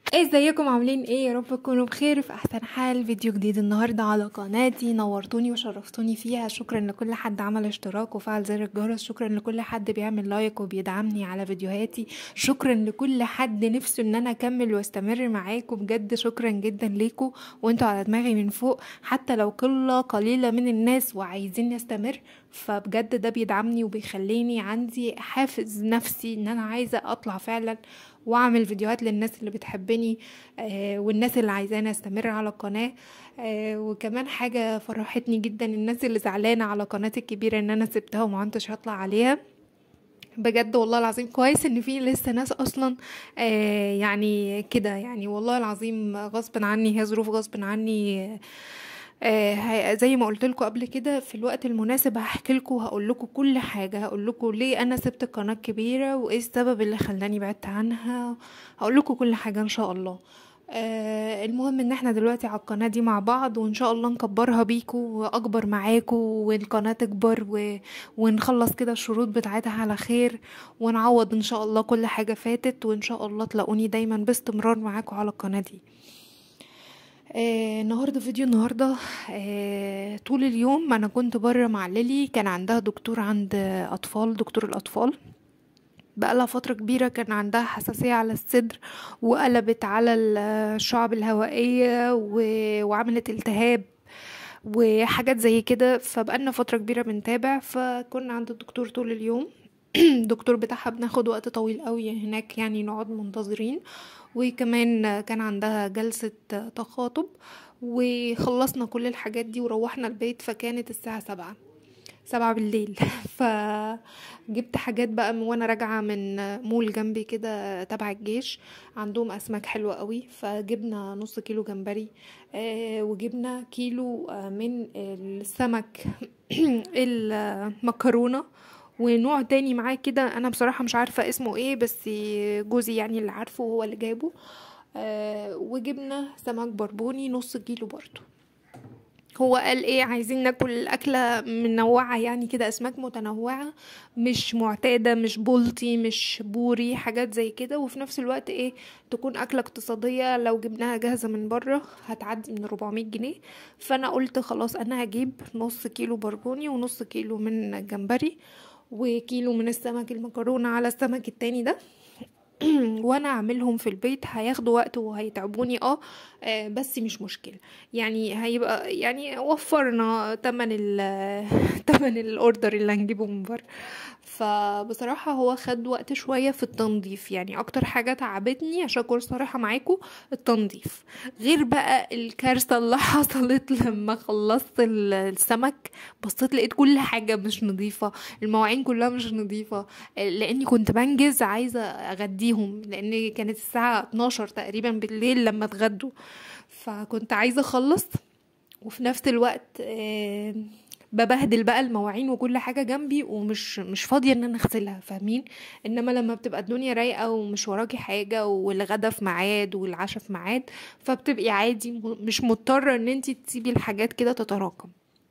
ازيكم عاملين ايه يا رب تكونوا بخير في احسن حال فيديو جديد النهارده على قناتي نورتوني وشرفتوني فيها شكرا لكل حد عمل اشتراك وفعل زر الجرس شكرا لكل حد بيعمل لايك وبيدعمني على فيديوهاتي شكرا لكل حد نفسه ان انا اكمل واستمر معاكم بجد شكرا جدا ليكم وانتوا على دماغي من فوق حتى لو قله قليله من الناس وعايزين استمر فبجد ده بيدعمني وبيخليني عندي حافز نفسي ان انا عايزه اطلع فعلا واعمل فيديوهات للناس اللي بتحبني آه والناس اللي عايزاني استمر على القناه آه وكمان حاجه فرحتني جدا الناس اللي زعلانه على قناتي الكبيره ان انا سبتها وما كنتش هطلع عليها بجد والله العظيم كويس ان في لسه ناس اصلا آه يعني كده يعني والله العظيم غصب عني هي ظروف غصب عني آه آه زي ما قلت لكم قبل كده في الوقت المناسب هحكي لكم وهقول لكم كل حاجه هقول لكم ليه انا سبت القناه الكبيره وايه السبب اللي خلاني بعدت عنها هقول لكم كل حاجه ان شاء الله آه المهم ان احنا دلوقتي على القناه دي مع بعض وان شاء الله نكبرها بيكم واكبر معاكم والقناه تكبر و... ونخلص كده الشروط بتاعتها على خير ونعوض ان شاء الله كل حاجه فاتت وان شاء الله تلاقوني دايما باستمرار معاكم على القناه دي آه النهارده فيديو النهارده آه طول اليوم انا كنت بره مع ليلي كان عندها دكتور عند اطفال دكتور الاطفال بقالها فترة كبيرة كان عندها حساسية على الصدر وقلبت على الشعب الهوائية و... وعملت التهاب وحاجات زي كده فبقالنا فترة كبيرة بنتابع فكنا عند الدكتور طول اليوم الدكتور بتاعها بناخد وقت طويل قوي هناك يعني نقعد منتظرين وكمان كان عندها جلسة تخاطب وخلصنا كل الحاجات دي وروحنا البيت فكانت الساعة سبعة سبعة بالليل فجبت حاجات بقى وانا راجعة من مول جنبي كده تبع الجيش عندهم اسماك حلوة قوي فجبنا نص كيلو جمبري آه وجبنا كيلو من السمك المكرونة ونوع تاني معاه كده انا بصراحة مش عارفة اسمه ايه بس جوزي يعني اللي عارفه هو اللي جابه آه وجبنا سمك بربوني نص كيلو برضو هو قال ايه عايزين ناكل اكله منوعه يعني كده اسماك متنوعه مش معتاده مش بولتي مش بوري حاجات زي كده وفي نفس الوقت ايه تكون اكله اقتصاديه لو جبناها جاهزه من بره هتعدي من 400 جنيه فانا قلت خلاص انا هجيب نص كيلو بربوني ونص كيلو من جمبري وكيلو من السمك المكرونه على السمك التاني ده وانا اعملهم في البيت هياخدوا وقت وهيتعبوني اه بس مش مشكله يعني هيبقى يعني وفرنا تمن ال تمن الاوردر اللي هنجيبه من بره فبصراحة هو خد وقت شوية في التنظيف يعني أكتر حاجة تعبتني عشان أكون صراحة معاكم التنظيف غير بقى الكارثة اللي حصلت لما خلصت السمك بصيت لقيت كل حاجة مش نظيفة المواعين كلها مش نظيفة لأني كنت بنجز عايزة أغديهم لأن كانت الساعة 12 تقريبا بالليل لما اتغدوا فكنت عايزة أخلص وفي نفس الوقت آه ببهدل بقى المواعين وكل حاجه جنبي ومش مش فاضيه ان انا اغسلها فاهمين انما لما بتبقى الدنيا رايقه ومش وراكي حاجه والغدا في ميعاد والعشاء في ميعاد فبتبقي عادي مش مضطره ان انت تسيبي الحاجات كده تتراكم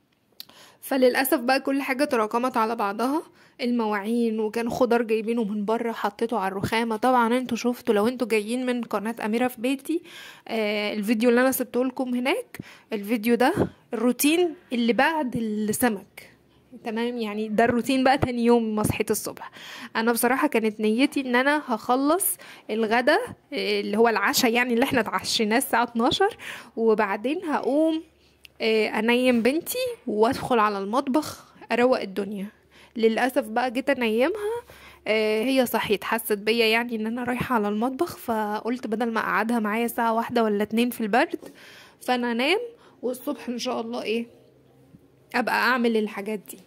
فللاسف بقى كل حاجه تراكمت على بعضها المواعين وكان خضار جايبينه من بره حطيته على الرخامه طبعا انتوا شفتوا لو انتوا جايين من قناه اميره في بيتي آه الفيديو اللي انا سبته لكم هناك الفيديو ده الروتين اللي بعد السمك تمام يعني ده الروتين بقى تاني يوم ما صحيت الصبح انا بصراحه كانت نيتي ان انا هخلص الغدا اللي هو العشاء يعني اللي احنا اتعشيناه الساعه 12 وبعدين هقوم انيم بنتي وادخل على المطبخ اروق الدنيا للاسف بقى جيت انيمها آه هي صحيت حست بيا يعني ان انا رايحه على المطبخ فقلت بدل ما اقعدها معايا ساعه واحده ولا اتنين في البرد فانا انام والصبح ان شاء الله ايه ابقى اعمل الحاجات دي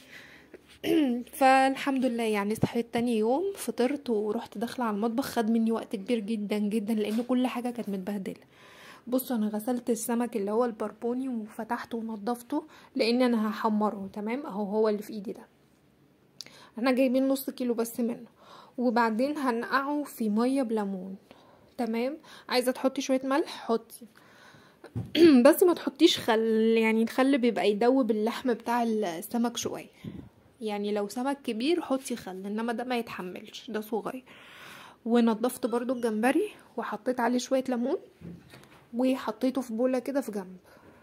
فالحمد لله يعني صحيت تاني يوم فطرت ورحت داخله على المطبخ خد مني وقت كبير جدا جدا لان كل حاجه كانت متبهدله بصوا انا غسلت السمك اللي هو البربوني وفتحته ونضفته لان انا هحمره تمام اهو هو اللي في ايدي ده احنا جايبين نص كيلو بس منه وبعدين هنقعه في ميه بليمون تمام عايزه تحطي شويه ملح حطي بس ما تحطيش خل يعني الخل بيبقى يدوب اللحم بتاع السمك شويه يعني لو سمك كبير حطي خل انما ده ما يتحملش ده صغير ونضفت برضو الجمبري وحطيت عليه شويه ليمون وحطيته في بوله كده في جنب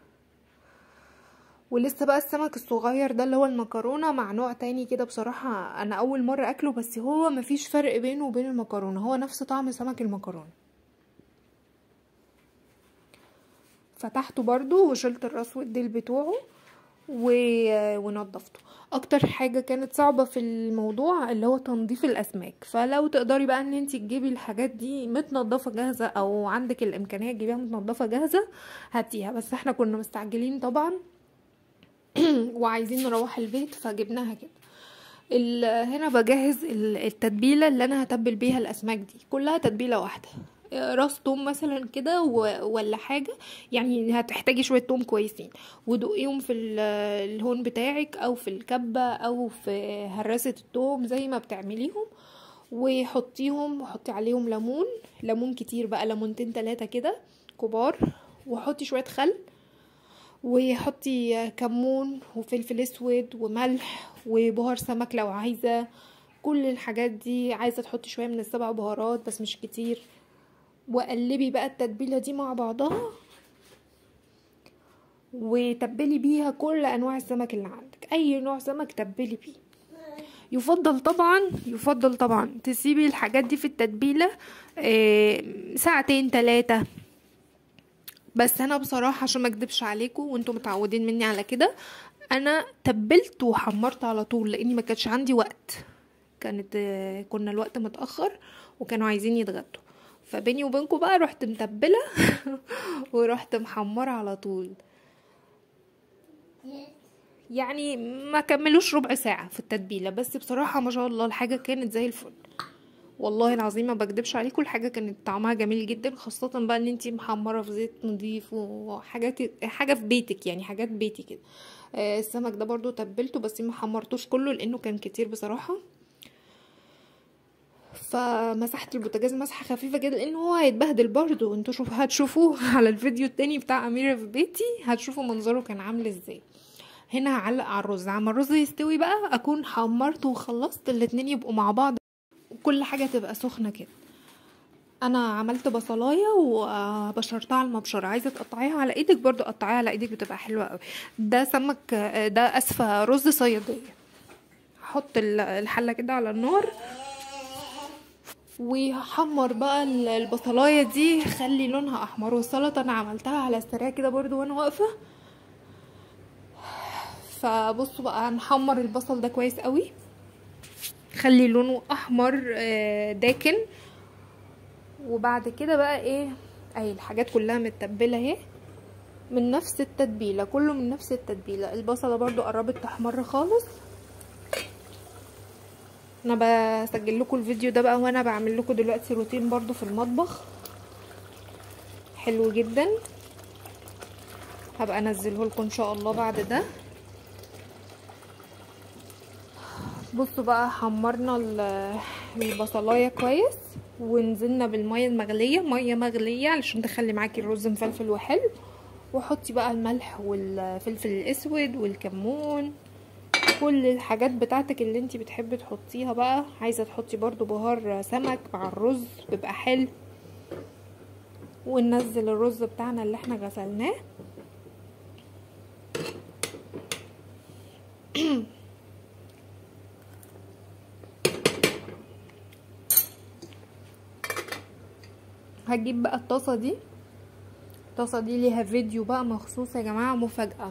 ولسه بقى السمك الصغير ده اللي هو المكرونه مع نوع تاني كده بصراحه انا اول مره اكله بس هو مفيش فرق بينه وبين المكرونه هو نفس طعم سمك المكرونه فتحته برضو وشلت الراس والديل بتوعه و... ونضفته اكتر حاجه كانت صعبه في الموضوع اللي هو تنظيف الاسماك فلو تقدري بقى ان انت تجيبي الحاجات دي متنضفه جاهزه او عندك الامكانيه تجيبيها متنضفه جاهزه هاتيها بس احنا كنا مستعجلين طبعا وعايزين نروح البيت فجبناها كده هنا بجهز التتبيله اللي انا هتبل بيها الاسماك دي كلها تتبيله واحده راس توم مثلا كده ولا حاجة يعني هتحتاجي شوية توم كويسين ودقيهم في الهون بتاعك او في الكبة او في هراسة التوم زي ما بتعمليهم وحطيهم وحطي عليهم ليمون ليمون كتير بقى ليمونتين تلاتة كده كبار وحطي شوية خل وحطي كمون وفلفل اسود وملح وبهار سمك لو عايزة كل الحاجات دي عايزة تحطي شوية من السبع بهارات بس مش كتير وقلبي بقى التتبيله دي مع بعضها وتبلي بيها كل انواع السمك اللي عندك اي نوع سمك تبلي بيه يفضل طبعا يفضل طبعا تسيبي الحاجات دي في التتبيله ساعتين ثلاثه بس انا بصراحه عشان ما اكدبش عليكم وانتم متعودين مني على كده انا تبلت وحمرت على طول لاني ما كانش عندي وقت كانت كنا الوقت متاخر وكانوا عايزين يتغدوا فبيني وبينكم بقى رحت متبله ورحت محمره على طول يعني ما كملوش ربع ساعه في التتبيله بس بصراحه ما شاء الله الحاجه كانت زي الفل والله العظيم ما بكدبش عليكم الحاجه كانت طعمها جميل جدا خاصه بقى ان انتي محمره في زيت نضيف وحاجات حاجه في بيتك يعني حاجات بيتي كده السمك ده برضو تبلته بس ما حمرتوش كله لانه كان كتير بصراحه فمسحت البوتاجاز مسحه خفيفه كده لان هو هيتبهدل برضه انتوا شوف هتشوفوه على الفيديو التاني بتاع اميره في بيتي هتشوفوا منظره كان عامل ازاي هنا هعلق على الرز عما الرز يستوي بقى اكون حمرت وخلصت الاتنين يبقوا مع بعض وكل حاجه تبقى سخنه كده انا عملت بصلايه وبشرتها على المبشره عايزه تقطعيها على ايدك برضو قطعيها على ايدك بتبقى حلوه قوي ده سمك ده اسفه رز صياديه هحط الحله كده على النار وهحمر بقى البصلايه دي خلي لونها احمر والسلطه انا عملتها على السريع كده برضو وانا واقفه فبصوا بقى هنحمر البصل ده كويس قوي خلي لونه احمر داكن وبعد كده بقى ايه اهي الحاجات كلها متبله اهي من نفس التتبيله كله من نفس التتبيله البصله برضو قربت تحمر خالص انا بسجل لكم الفيديو ده بقى وانا بعمل لكم دلوقتي روتين برضو في المطبخ حلو جدا هبقى انزله لكم ان شاء الله بعد ده بصوا بقى حمرنا البصلايه كويس ونزلنا بالميه المغليه ميه مغليه علشان تخلي معاكي الرز مفلفل وحلو وحطي بقى الملح والفلفل الاسود والكمون كل الحاجات بتاعتك اللي انتي بتحبي تحطيها بقى عايزه تحطي برضو بهار سمك مع الرز بيبقى حلو وننزل الرز بتاعنا اللي احنا غسلناه هجيب بقى الطاسه دي الطاسه دي ليها فيديو بقى مخصوص يا جماعه مفاجاه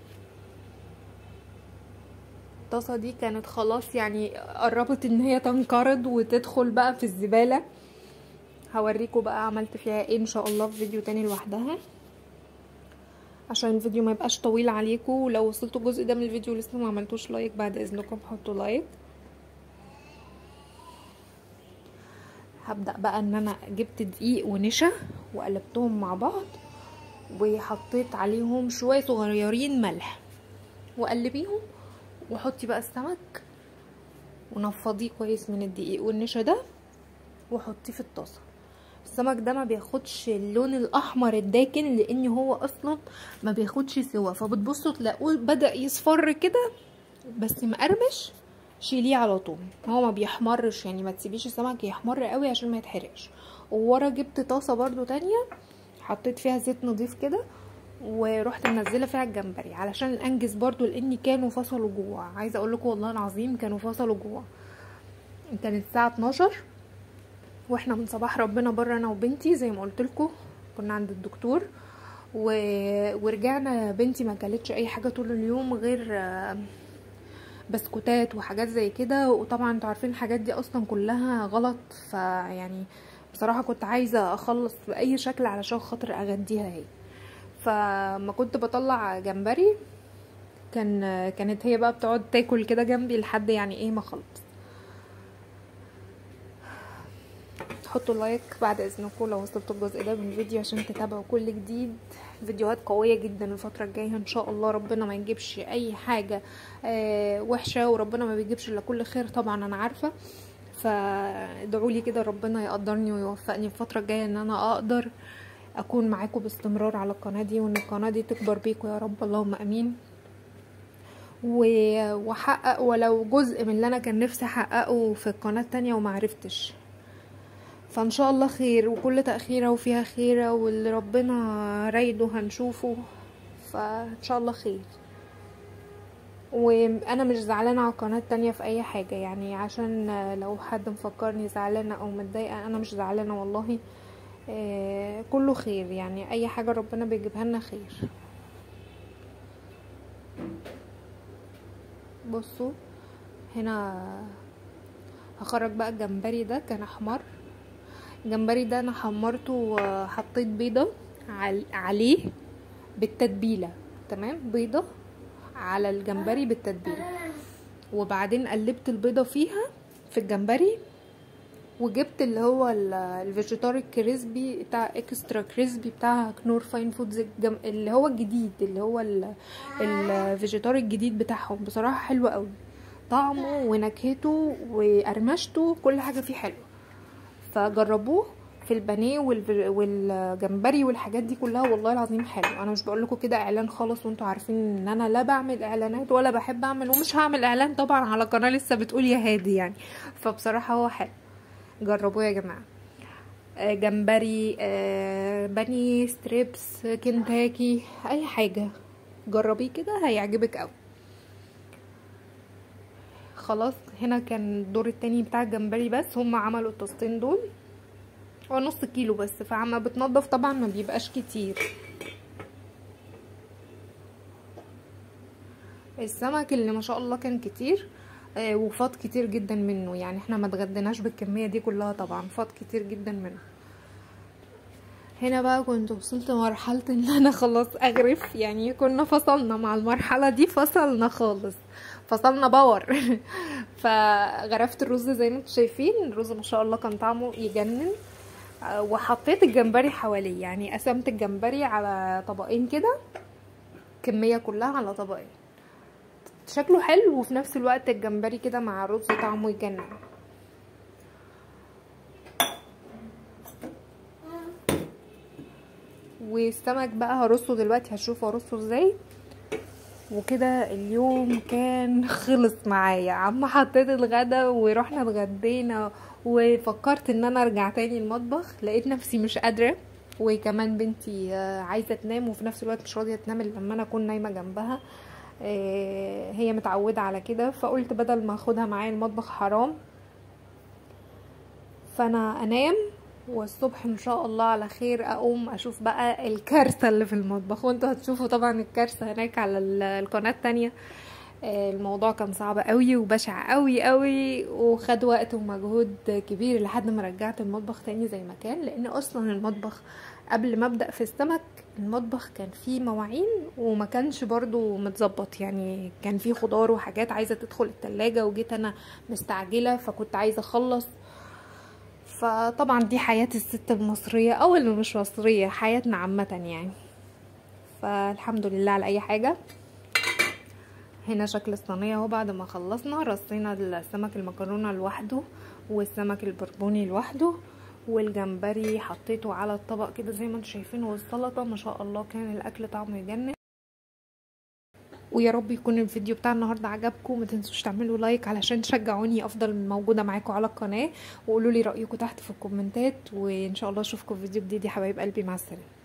الطاسه دي كانت خلاص يعني قربت ان هي تنقرض وتدخل بقى في الزباله هوريكم بقى عملت فيها ايه ان شاء الله في فيديو تاني لوحدها عشان الفيديو ما يبقاش طويل عليكم ولو وصلتوا الجزء ده من الفيديو لسه ما عملتوش لايك بعد اذنكم حطوا لايك هبدا بقى ان انا جبت دقيق ونشا وقلبتهم مع بعض وحطيت عليهم شويه صغيرين ملح وقلبيهم وحطي بقى السمك ونفضيه كويس من الدقيق والنشا ده وحطيه في الطاسه السمك ده ما بياخدش اللون الاحمر الداكن لان هو اصلا ما بياخدش سوا فبتبصوا تلاقوه بدا يصفر كده بس مقرمش شيليه على طول هو ما بيحمرش يعني ما تسيبيش السمك يحمر قوي عشان ما يتحرقش وورا جبت طاسه برضو تانية حطيت فيها زيت نضيف كده ورحت منزله فيها الجمبري علشان انجز برضو لاني كانوا فصلوا جوع عايزه اقول لكم والله العظيم كانوا فصلوا جوع كانت الساعه 12 واحنا من صباح ربنا بره انا وبنتي زي ما قلت لكم كنا عند الدكتور و... ورجعنا بنتي ما كلتش اي حاجه طول اليوم غير بسكوتات وحاجات زي كده وطبعا انتوا عارفين الحاجات دي اصلا كلها غلط فيعني بصراحه كنت عايزه اخلص باي شكل علشان خاطر اغديها هي فما كنت بطلع جمبري كان كانت هي بقى بتقعد تاكل كده جنبي لحد يعني ايه ما خلص حطوا لايك بعد اذنكم لو وصلتوا الجزء ده من الفيديو عشان تتابعوا كل جديد فيديوهات قوية جدا الفترة الجاية ان شاء الله ربنا ما يجيبش اي حاجة آه وحشة وربنا ما بيجيبش الا كل خير طبعا انا عارفة فادعوا لي كده ربنا يقدرني ويوفقني الفترة الجاية ان انا اقدر اكون معاكم باستمرار على القناة دي وان القناة دي تكبر بيكم يا رب اللهم امين واحقق ولو جزء من اللي انا كان نفسي احققه في القناة التانية ومعرفتش فان شاء الله خير وكل تأخيرة وفيها خيرة واللي ربنا رايده هنشوفه فان شاء الله خير وانا مش زعلانة على القناة التانية في اي حاجة يعني عشان لو حد مفكرني زعلانة او متضايقة انا مش زعلانة والله آه كله خير يعني اي حاجة ربنا بيجيبها لنا خير بصوا هنا هخرج بقى الجمبري ده كان احمر الجمبري ده انا حمرته وحطيت بيضه عليه بالتتبيله تمام بيضه على الجمبري بالتتبيله وبعدين قلبت البيضه فيها في الجمبري وجبت اللي هو الفيجيتار كريسبي بتاع اكسترا كريسبي بتاع كنور فاين فودز الجم... اللي هو الجديد اللي هو الفيجيتار الجديد بتاعهم بصراحه حلو قوي طعمه ونكهته وقرمشته كل حاجه فيه حلوه فجربوه في البانيه والجمبري والحاجات دي كلها والله العظيم حلو انا مش بقول لكم كده اعلان خالص وانتوا عارفين ان انا لا بعمل اعلانات ولا بحب اعمل ومش هعمل اعلان طبعا على قناه لسه بتقول يا هادي يعني فبصراحه هو حلو جربوه يا جماعه جمبري بانيه ستريبس كنتاكي اي حاجه جربيه كده هيعجبك قوي خلاص هنا كان الدور التاني بتاع الجمبري بس هم عملوا الطاستين دول هو نص كيلو بس فعما بتنضف طبعا ما بيبقاش كتير السمك اللي ما شاء الله كان كتير آه وفاض كتير جدا منه يعني احنا ما اتغديناش بالكميه دي كلها طبعا فاض كتير جدا منه هنا بقى كنت وصلت مرحلة ان انا خلاص اغرف يعني كنا فصلنا مع المرحلة دي فصلنا خالص فصلنا باور فغرفت الرز زي ما انتم شايفين الرز ما شاء الله كان طعمه يجنن وحطيت الجمبري حواليه يعني قسمت الجمبري على طبقين كده كمية كلها على طبقين شكله حلو وفي نفس الوقت الجمبري كده مع الرز طعمه يجنن والسمك بقى هرصه دلوقتي هشوفه هرصه ازاي وكده اليوم كان خلص معايا عم حطيت الغدا ورحنا اتغدينا وفكرت ان انا ارجع تاني المطبخ لقيت نفسي مش قادره وكمان بنتي عايزه تنام وفي نفس الوقت مش راضيه تنام لما انا اكون نايمه جنبها هي متعوده على كده فقلت بدل ما اخدها معايا المطبخ حرام فانا انام والصبح ان شاء الله على خير اقوم اشوف بقى الكارثه اللي في المطبخ وانتوا هتشوفوا طبعا الكارثه هناك على القناه التانية الموضوع كان صعب قوي وبشع قوي قوي وخد وقت ومجهود كبير لحد ما رجعت المطبخ تاني زي ما كان لان اصلا المطبخ قبل ما ابدا في السمك المطبخ كان فيه مواعين وما كانش برضو متظبط يعني كان فيه خضار وحاجات عايزه تدخل التلاجة وجيت انا مستعجله فكنت عايزه اخلص فطبعا دي حياة الست المصرية او اللي مش مصرية حياتنا عامة يعني فالحمد لله على اي حاجة هنا شكل الصينية اهو بعد ما خلصنا رصينا السمك المكرونة لوحده والسمك البربوني لوحده والجمبري حطيته على الطبق كده زي ما انتم شايفين والسلطة ما شاء الله كان الاكل طعمه يجنن ويا رب يكون الفيديو بتاع النهارده عجبكم ما تنسوش تعملوا لايك علشان تشجعوني افضل موجوده معاكم على القناه وقولوا لي رايكم تحت في الكومنتات وان شاء الله اشوفكم في فيديو جديد يا حبايب قلبي مع السلامه